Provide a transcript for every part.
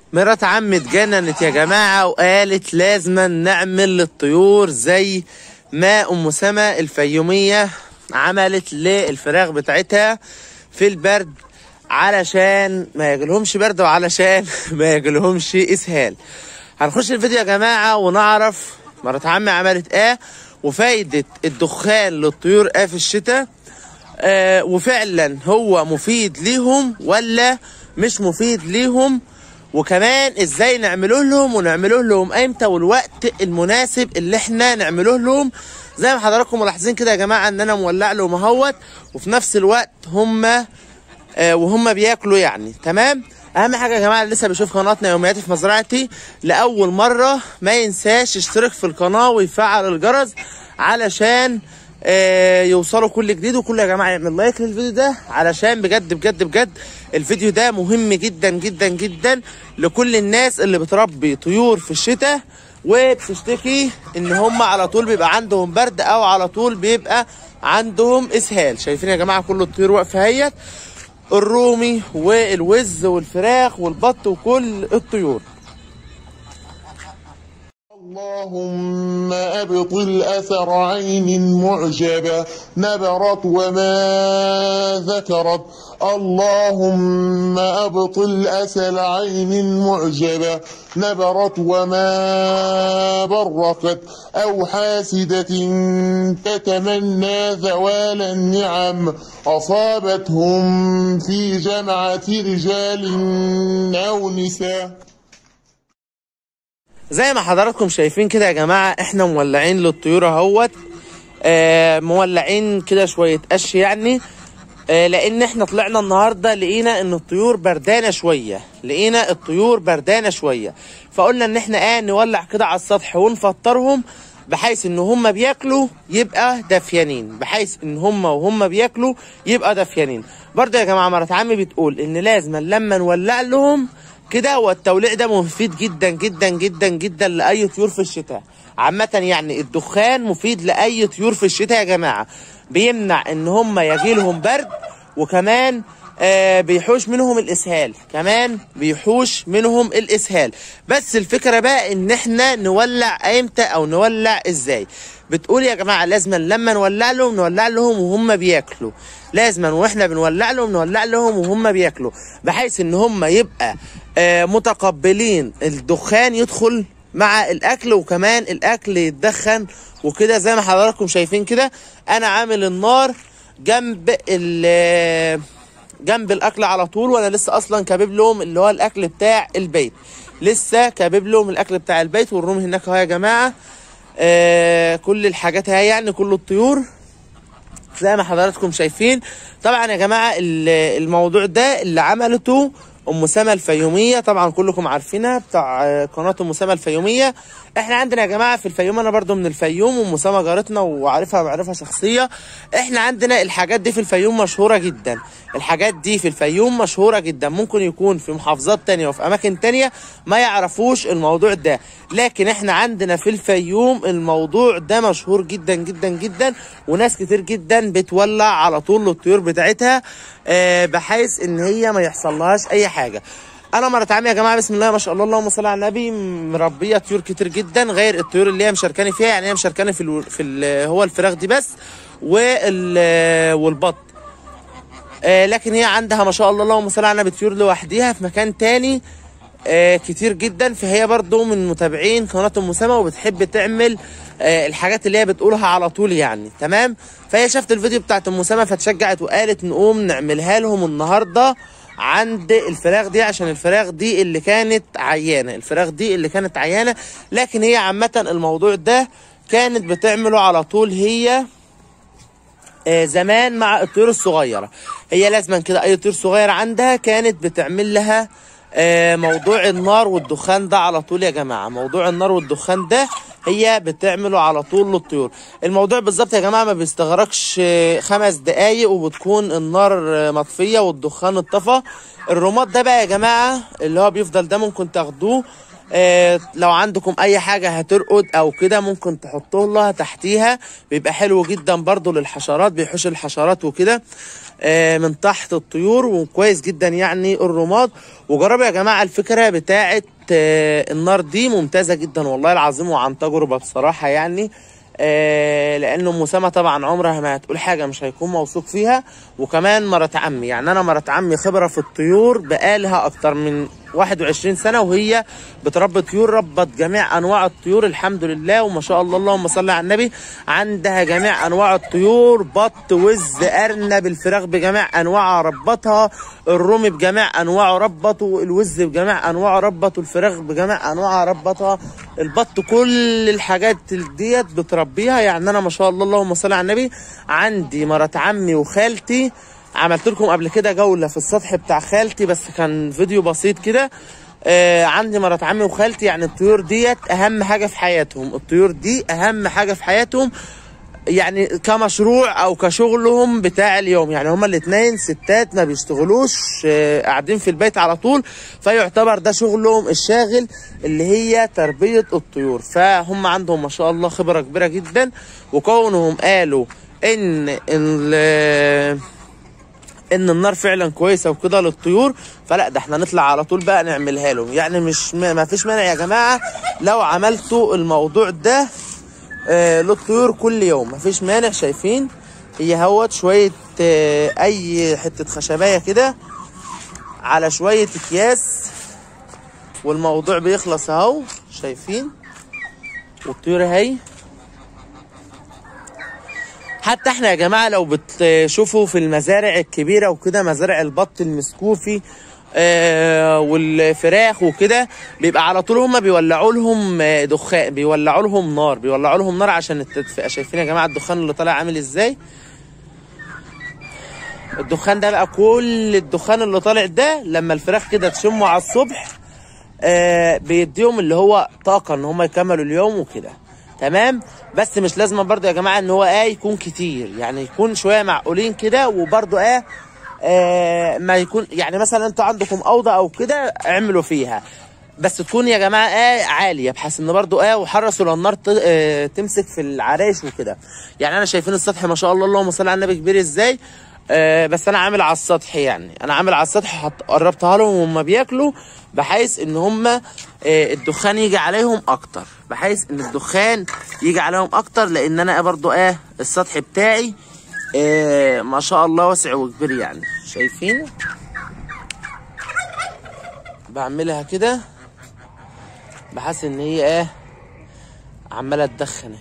مرات عمي اتجننت يا جماعة وقالت لازما نعمل للطيور زي ما أم سما الفيومية عملت للفراخ بتاعتها في البرد علشان ما يجيلهمش برد وعلشان ما يجيلهمش اسهال هنخش الفيديو يا جماعة ونعرف مرات عمي عملت ايه وفايدة الدخان للطيور ايه في الشتاء آه وفعلا هو مفيد ليهم ولا مش مفيد ليهم وكمان ازاي نعمله لهم ونعمله لهم امتى والوقت المناسب اللي احنا نعمله لهم زي ما حضراتكم ملاحظين كده يا جماعه ان انا مولع لهم اهوت وفي نفس الوقت هم آه وهم بياكلوا يعني تمام اهم حاجه يا جماعه اللي لسه بيشوف قناتنا يومياتي في مزرعتي لاول مره ما ينساش يشترك في القناه ويفعل الجرس علشان آه يوصلوا كل جديد وكل يا جماعه يعمل لايك للفيديو ده علشان بجد بجد بجد الفيديو ده مهم جدا جدا جدا لكل الناس اللي بتربي طيور في الشتاء وبتشتكي ان هم على طول بيبقى عندهم برد او على طول بيبقى عندهم اسهال شايفين يا جماعه كل الطيور واقفه اهيت الرومي والوز والفراخ والبط وكل الطيور اللهم أبطل أثر عين معجبة نبرت وما ذكرت اللهم أبطل أثر عين معجبة نبرت وما برقت أو حاسدة تتمنى زوال النعم أصابتهم في جمعة رجال أو نساء زي ما حضراتكم شايفين كده يا جماعه احنا مولعين للطيور اهوت آه مولعين كده شويه قش يعني آه لان احنا طلعنا النهارده لقينا ان الطيور بردانه شويه لقينا الطيور بردانه شويه فقلنا ان احنا ايه نولع كده على السطح ونفطرهم بحيث ان هم بياكلوا يبقى دافيانين بحيث ان هم وهم بياكلوا يبقى دافيانين برضه يا جماعه مرات عمي بتقول ان لازم لما نولع لهم كده والتوليع ده مفيد جدا جدا جدا جدا لاي طيور في الشتاء عامة يعني الدخان مفيد لاي طيور في الشتاء يا جماعة بيمنع ان هم يجيلهم برد وكمان آه بيحوش منهم الاسهال كمان بيحوش منهم الاسهال بس الفكره بقى ان احنا نولع امتى او نولع ازاي بتقول يا جماعه لازم لما نولع لهم نولع لهم وهم بياكلوا لازما واحنا بنولع لهم نولع لهم وهم بياكلوا بحيث ان هم يبقى آه متقبلين الدخان يدخل مع الاكل وكمان الاكل يتدخن وكده زي ما حضراتكم شايفين كده انا عامل النار جنب ال جنب الاكل على طول وانا لسه اصلا كابب لهم اللي هو الاكل بتاع البيت لسه كابب لهم الاكل بتاع البيت والروم هناك اهو يا جماعه آه كل الحاجات اهي يعني كل الطيور زي ما حضراتكم شايفين طبعا يا جماعه الموضوع ده اللي عملته ام سما الفيوميه طبعا كلكم عارفينها بتاع قناه ام سما الفيوميه احنا عندنا يا جماعه في الفيوم انا برضو من الفيوم ام سما جارتنا وعارفها معرفه شخصيه احنا عندنا الحاجات دي في الفيوم مشهوره جدا الحاجات دي في الفيوم مشهوره جدا ممكن يكون في محافظات تانية وفي اماكن تانية ما يعرفوش الموضوع ده لكن احنا عندنا في الفيوم الموضوع ده مشهور جدا جدا جدا وناس كتير جدا بتولع على طول للطيور بتاعتها آه بحيث ان هي ما يحصلهاش اي حاجه انا مرة عامي يا جماعه بسم الله ما شاء الله اللهم صل على النبي مربيه طيور كتير جدا غير الطيور اللي هي مشاركاني فيها يعني هي مشاركاني في ال في ال هو الفراخ دي بس وال والبط آه لكن هي عندها ما شاء الله اللهم صل على النبي طيور لوحديها في مكان تاني آه كتير جدا فهي برضو من متابعين قناه ام سما وبتحب تعمل آه الحاجات اللي هي بتقولها على طول يعني تمام فهي شافت الفيديو بتاعت ام سما فتشجعت وقالت نقوم نعملها لهم النهارده عند الفراخ دي عشان الفراخ دي اللي كانت عيانه الفراخ دي اللي كانت عيانه لكن هي عامه الموضوع ده كانت بتعمله على طول هي آه زمان مع الطيور الصغيره هي لازما كده اي طيور صغيره عندها كانت بتعمل لها آه موضوع النار والدخان ده على طول يا جماعه موضوع النار والدخان ده هي بتعمله على طول للطيور الموضوع بالظبط يا جماعه ما بيستغرقش خمس دقايق وبتكون النار مطفيه والدخان اتطفى الرماد ده بقى يا جماعه اللي هو بيفضل ده ممكن تاخدوه آه لو عندكم اي حاجه هترقد او كده ممكن تحطوا لها تحتيها بيبقى حلو جدا برضو للحشرات بيحوش الحشرات وكده آه من تحت الطيور وكويس جدا يعني الرماد وجربوا يا جماعه الفكره بتاعه آه النار دي ممتازه جدا والله العظيم وعن تجربه بصراحه يعني آه لان ام اسامه طبعا عمرها ما هتقول حاجه مش هيكون موثوق فيها وكمان مرات عمي يعني انا مرات عمي خبره في الطيور بقالها اكتر من 21 سنه وهي بتربي طيور ربت جميع انواع الطيور الحمد لله وما شاء الله اللهم صل على النبي عندها جميع انواع الطيور بط وز ارنب الفراخ بجميع انواعها ربطها الرومي بجميع انواعه ربطه الوز بجميع انواعه ربطه الفراخ بجميع انواعها ربطها البط كل الحاجات ديت بتربيها يعني انا ما شاء الله اللهم صل على النبي عندي مرات عمي وخالتي عملت لكم قبل كده جوله في السطح بتاع خالتي بس كان فيديو بسيط كده آه عندي مرات عمي وخالتي يعني الطيور ديت اهم حاجه في حياتهم الطيور دي اهم حاجه في حياتهم يعني كمشروع او كشغلهم بتاع اليوم يعني هما الاثنين ستات ما بيشتغلوش آه قاعدين في البيت على طول فيعتبر ده شغلهم الشاغل اللي هي تربيه الطيور فهم عندهم ما شاء الله خبره كبيره جدا وكونهم قالوا ان ال ان النار فعلا كويسه وكده للطيور فلا ده احنا نطلع على طول بقى نعملها لهم يعني مش ما فيش مانع يا جماعه لو عملتوا الموضوع ده آه للطيور كل يوم ما فيش مانع شايفين هي هوت شويه آه اي حته خشبايه كده على شويه اكياس والموضوع بيخلص اهو شايفين والطيور اهي حتى احنا يا جماعه لو بتشوفوا في المزارع الكبيره وكده مزارع البط المسكوفي آه والفراخ وكده بيبقى على طول هم بيولعوا لهم دخان بيولعوا لهم نار بيولعوا لهم نار عشان التدفئه شايفين يا جماعه الدخان اللي طالع عامل ازاي الدخان ده بقى كل الدخان اللي طالع ده لما الفراخ كده تشمه على الصبح آه بيديهم اللي هو طاقه ان هم يكملوا اليوم وكده تمام بس مش لازم برضه يا جماعه ان هو اه يكون كتير يعني يكون شويه معقولين كده وبرضه اه, آه ما يكون يعني مثلا انتوا عندكم اوضه او كده اعملوا فيها بس تكون يا جماعه اه عاليه بحيث ان برضه اه وحرصوا للنار اه تمسك في العرايش وكده يعني انا شايفين السطح ما شاء الله اللهم صل على النبي كبير ازاي آه بس انا عامل على السطح يعني انا عامل على السطح قربتها لهم وهم بياكلوا بحيث ان هم آه الدخان يجي عليهم اكتر بحيث ان الدخان يجي عليهم اكتر لان انا برضو اه السطح بتاعي آه ما شاء الله واسع وكبير يعني شايفين بعملها كده بحيث ان هي اه عماله تدخن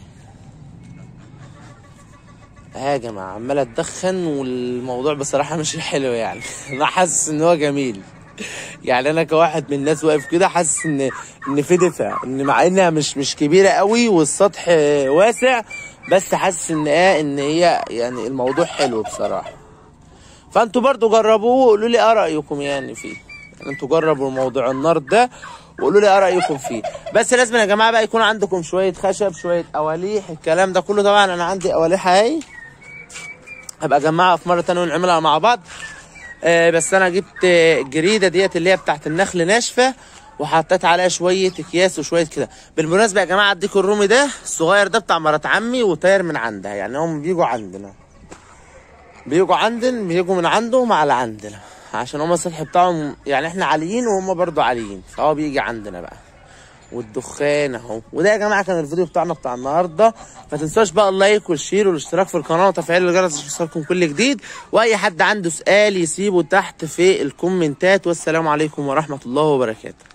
اهي يا جماعه عماله تدخن والموضوع بصراحه مش حلو يعني انا حاسس ان هو جميل يعني انا كواحد من الناس واقف كده حاسس ان ان في دفء ان مع انها مش مش كبيره قوي والسطح واسع بس حاسس ان ايه ان هي يعني الموضوع حلو بصراحه فانتوا برضو جربوه وقولوا لي ايه رايكم يعني فيه يعني انتوا جربوا موضوع النار ده وقولوا لي ايه رايكم فيه بس لازم يا جماعه بقى يكون عندكم شويه خشب شويه قواليح الكلام ده كله طبعا انا عندي قواليح اهي هبقى اجمعها في مره تانية ونعملها مع بعض آه بس انا جبت الجريده ديت اللي هي بتاعت النخل ناشفه وحطيت عليها شويه اكياس وشويه كده بالمناسبه يا جماعه اديكم الرومي ده الصغير ده بتاع مرات عمي وطاير من عندها يعني هم بيجوا عندنا بيجوا عندنا بيجوا من عندهم على عندنا عشان هم السطح بتاعهم يعني احنا عاليين وهم برضو عاليين فهو بيجي عندنا بقى والدخان اهو وده يا جماعه كان الفيديو بتاعنا بتاع النهارده ما تنسوش بقى اللايك والشير والاشتراك في القناه وتفعيل الجرس عشان يوصلكم كل جديد واي حد عنده سؤال يسيبه تحت في الكومنتات والسلام عليكم ورحمه الله وبركاته